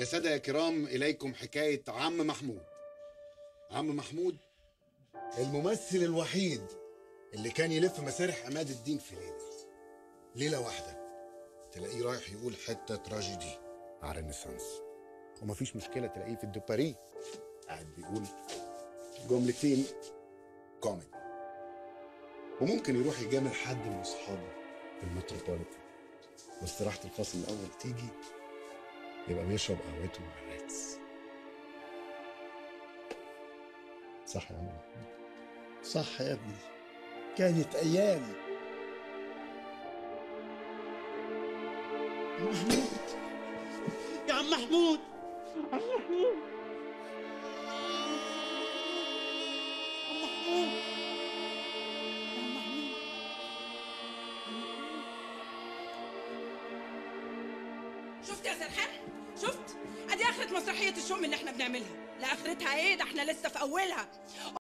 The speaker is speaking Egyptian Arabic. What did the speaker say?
يا سادة يا كرام إليكم حكاية عم محمود عم محمود الممثل الوحيد اللي كان يلف مسارح عماد الدين في ليلة ليلة واحدة تلاقيه رايح يقول حتة تراجيدي على الرينيسانس ومفيش مشكلة تلاقيه في الدوباري قاعد بيقول جملتين كوميدي وممكن يروح يجامل حد من أصحابه في المتروبوليتان واستراحة الفصل الأول تيجي يبقى بيشرب قهوته مع الريتس صح يا عم محمود صح يا ابني كانت ايام محمود يا عم محمود شفت يا سرحان شفت ادي اخرة مسرحية الشؤم اللي احنا بنعملها لا اخرتها ايه ده احنا لسه في اولها